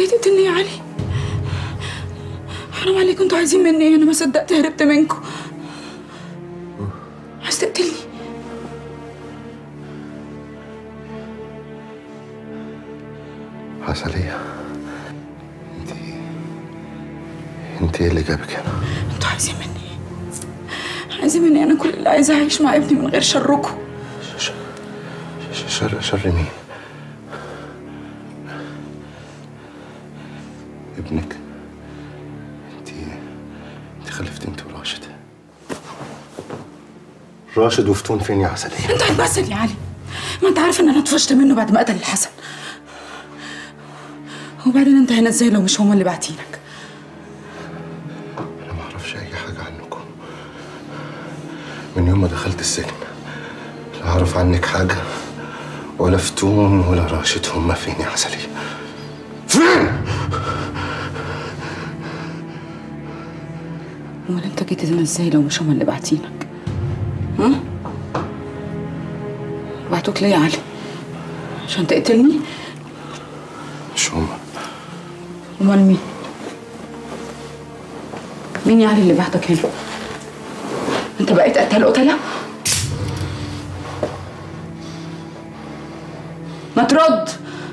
جاي تقتلني يا علي حرام عليكم انتوا عايزين مني ايه انا ما صدقت هربت منكم عايز تقتلني عسلية انت انت ايه اللي جابك هنا؟ انتوا عايزين مني ايه عايزين مني انا كل اللي عايزه اعيش مع ابني من غير شركم ش- شر شر مين؟ ابنك انت انت خلفت انت وراشد راشد وفتون فين يا عسلية؟ انت هتبسل يا علي ما انت عارف ان انا طفشت منه بعد ما قتل الحسن وبعدين انت هنا ازاي لو مش هما اللي باعتينك انا ما اعرفش اي حاجة عنكم من يوم ما دخلت السجن لا اعرف عنك حاجة ولا فتون ولا راشد هما فين يا عسلية؟ فين؟ امال انت جيت هنا ازاي لو مش هما اللي باعتينك ها بعتوك ليه يا علي عشان تقتلني مش هما امال مين مين يا علي اللي بعتك هنا انت بقيت قتال قتله ما ترد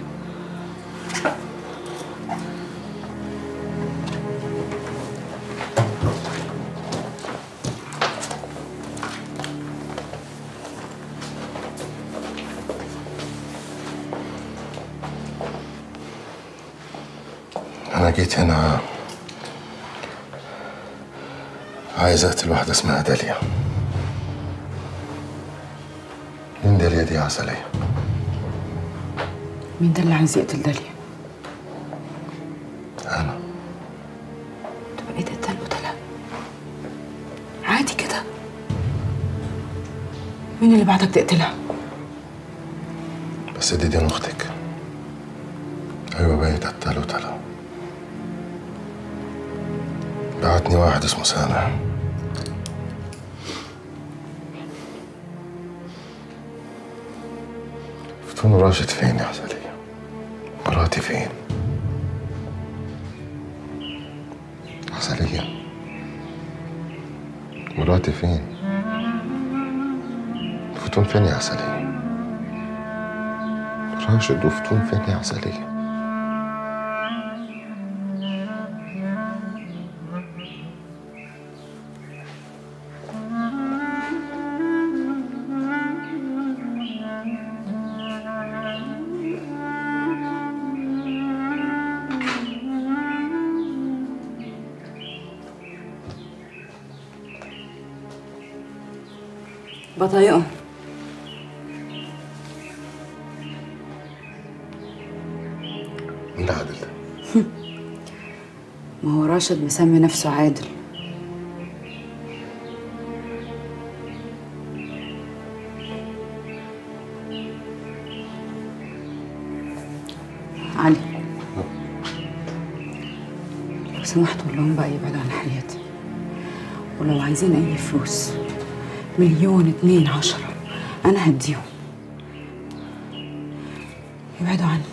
أنا جيت هنا عايز أقتل واحدة اسمها داليا مين داليا دي يا عسلية؟ مين ده اللي عايز يقتل داليا أنا انت بقيت قتال قتله عادي كده مين اللي بعتك تقتلها بس دي دي أختك أيوة بقيت قتال وتلا بعتني واحد اسمه سامح فتون راشد فين يا عسلية؟ مراتي فين؟ عسلية مراتي فين؟ فتون فين يا عسلية؟ راشد وفتون فين يا عسلية؟ بطايقهم مين عادل ده؟ ما هو راشد مسمي نفسه عادل علي لو سمحت قول لهم بقى يبعدوا عن حياتي ولو عايزين اي فلوس مليون اتنين عشرة انا هديهم يبعدوا عني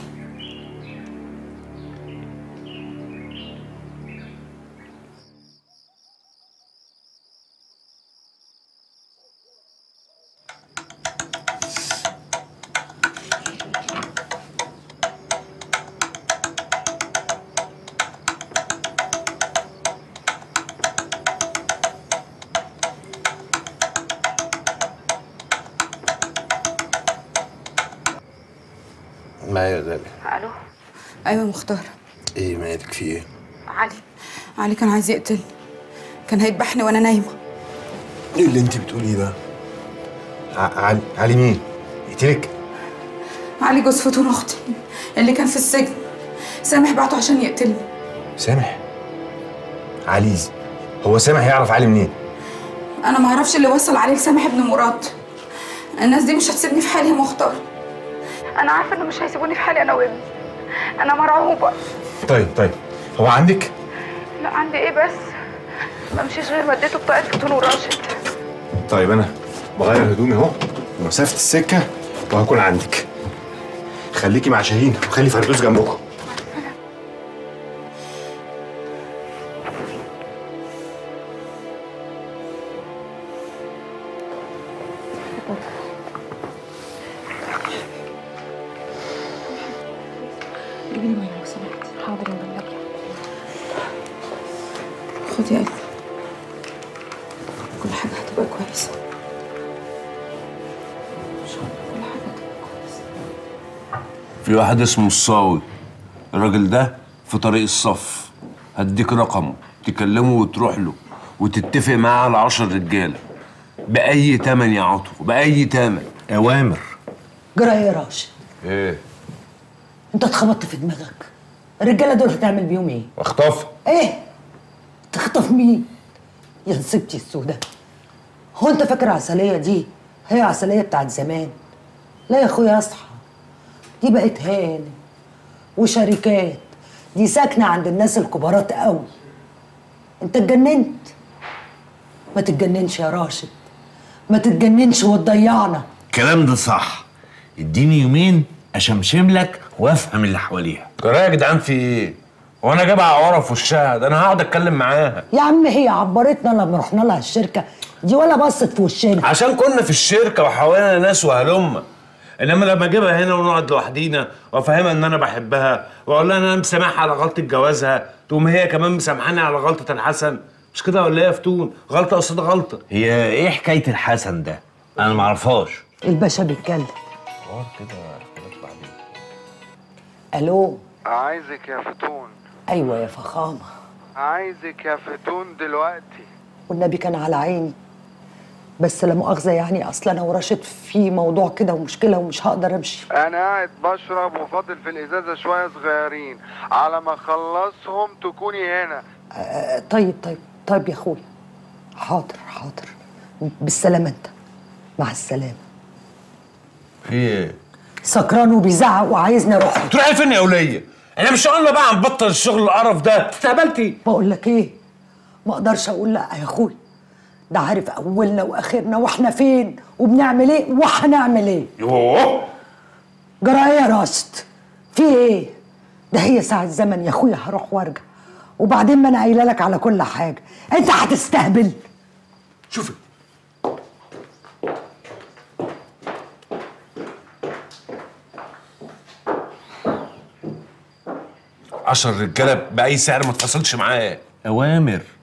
معايا يا دالي الو ايوه مختار ايه مالك في ايه؟ علي علي كان عايز يقتلني كان هيذبحني وانا نايمه ايه اللي انت بتقوليه ده؟ ع- علي علي مين؟ يقتلك؟ علي جوز فتون اختي اللي كان في السجن سامح بعته عشان يقتلني سامح علي هو سامح يعرف علي منين؟ انا ما اعرفش اللي وصل عليه لسامح ابن مراد الناس دي مش هتسيبني في حالي يا مختار انا عارفه انه مش هيسيبوني في حالي انا وابني انا مرعوبه طيب طيب هو عندك؟ لا عندي ايه بس ما مشيش غير ما اديته بطاقه فتون وراشد طيب انا بغير هدومي اهو ومسافة السكة وهكون عندك خليكي مع شاهين وخلي فردوس جنبكم جيبي لي ميه لو سمحتي حاضر يا ملاكي خدي يا قلبي كل حاجة هتبقى كويسة إن شاء الله كل حاجة هتبقى كويسة في واحد اسمه الصاوي الراجل ده في طريق الصف هديك رقمه تكلمه وتروح له وتتفق معاه على عشر رجاله بأي تمن يا عطو بأي تمن اوامر جرى ايه يا راشد؟ ايه انت اتخبطت في دماغك الرجاله دول هتعمل بيهم ايه؟ اخطف ايه؟ تخطف مين؟ يا نصيبتي السوداء هو انت فاكر عسلية دي هي عسلية بتاعت زمان لا يا اخويا اصحى دي بقت هانم وشركات دي ساكنة عند الناس الكبارات قوي انت اتجننت ما تتجننش يا راشد ما تتجننش وتضيعنا الكلام ده صح اديني يومين اشمشم لك وافهم اللي حواليها جرايه يا جدعان في ايه؟ هو انا جايبها عواره في وشها ده انا هقعد اتكلم معاها يا عم هي عبرتنا لما رحنا لها الشركة دي ولا بصت في وشنا عشان كنا في الشركه وحوالينا ناس وهلمه انما لما اجيبها هنا ونقعد لوحدينا وافهمها ان انا بحبها واقول لها ان انا مسامحها على غلطه جوازها تقوم هي كمان مسامحاني على غلطه الحسن مش كده ولا ايه يا فتون غلطه قصاد غلطه هي ايه حكايه الحسن ده انا معرفهاش الباشا بيتكلم الو عايزك يا فتون ايوه يا فخامه عايزك يا فتون دلوقتي والنبي كان على عيني بس لا مؤاخذه يعني اصل انا وراشد في موضوع كده ومشكله ومش هقدر امشي انا قاعد بشرب وفاضل في الازازه شويه صغيرين على ما اخلصهم تكوني هنا آه طيب طيب طيب يا اخويا حاضر حاضر بالسلامه انت مع السلامه في ايه؟ سكران وبيزعق وعايزني اروح له. تروحي فين يا وليه؟ احنا مش قلنا بقى هنبطل الشغل القرف ده استقبلتي بقول لك ايه ما اقدرش اقول لا يا اخويا ده عارف اولنا واخرنا واحنا فين وبنعمل ايه وهنعمل ايه يوه جرى ايه يا راشد في ايه ده هي ساعة زمن يا اخويا هروح وارجع وبعدين ما انا قايله لك على كل حاجه انت هتستهبل شوفي عشر رجاله باي سعر ما تفصلش معاه اوامر